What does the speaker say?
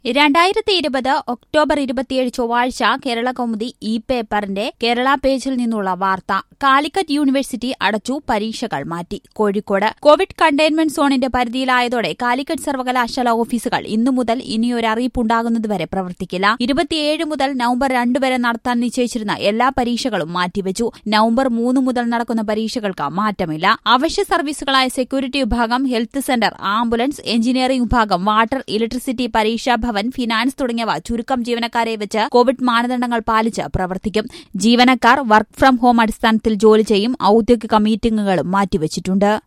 രണ്ടായിരത്തി ഇരുപത് ഒക്ടോബർ ഇരുപത്തിയേഴ് ചൊവ്വാഴ്ച കേരള കൗമുദി ഇ പേപ്പറിന്റെ കേരള പേജിൽ നിന്നുള്ള വാർത്ത കാലിക്കറ്റ് യൂണിവേഴ്സിറ്റി അടച്ചു പരീക്ഷകൾ മാറ്റി കോഴിക്കോട് കോവിഡ് കണ്ടെയ്ൻമെന്റ് സോണിന്റെ പരിധിയിലായതോടെ കാലിക്കറ്റ് സർവകലാശാല ഓഫീസുകൾ ഇന്നു മുതൽ ഇനിയൊരു അറിയിപ്പുണ്ടാകുന്നതുവരെ പ്രവർത്തിക്കില്ല ഇരുപത്തിയേഴ് മുതൽ നവംബർ രണ്ട് വരെ നടത്താൻ നിശ്ചയിച്ചിരുന്ന എല്ലാ പരീക്ഷകളും മാറ്റിവെച്ചു നവംബർ മൂന്ന് മുതൽ നടക്കുന്ന പരീക്ഷകൾക്ക് മാറ്റമില്ല അവശ്യ സർവീസുകളായ സെക്യൂരിറ്റി വിഭാഗം ഹെൽത്ത് സെന്റർ ആംബുലൻസ് എഞ്ചിനീയറിംഗ് വിഭാഗം വാട്ടർ ഇലക്ട്രിസിറ്റി പരീക്ഷാ ഭവൻ ഫിനാൻസ് തുടങ്ങിയവ ചുരുക്കം ജീവനക്കാരെ വെച്ച് കോവിഡ് മാനദണ്ഡങ്ങൾ പാലിച്ച് പ്രവർത്തിക്കും ജീവനക്കാർ വർക്ക് ഫ്രം ഹോം അടിസ്ഥാനത്തിൽ ജോലി ചെയ്യും ഔദ്യോഗിക മീറ്റിംഗുകളും മാറ്റിവച്ചിട്ടുണ്ട്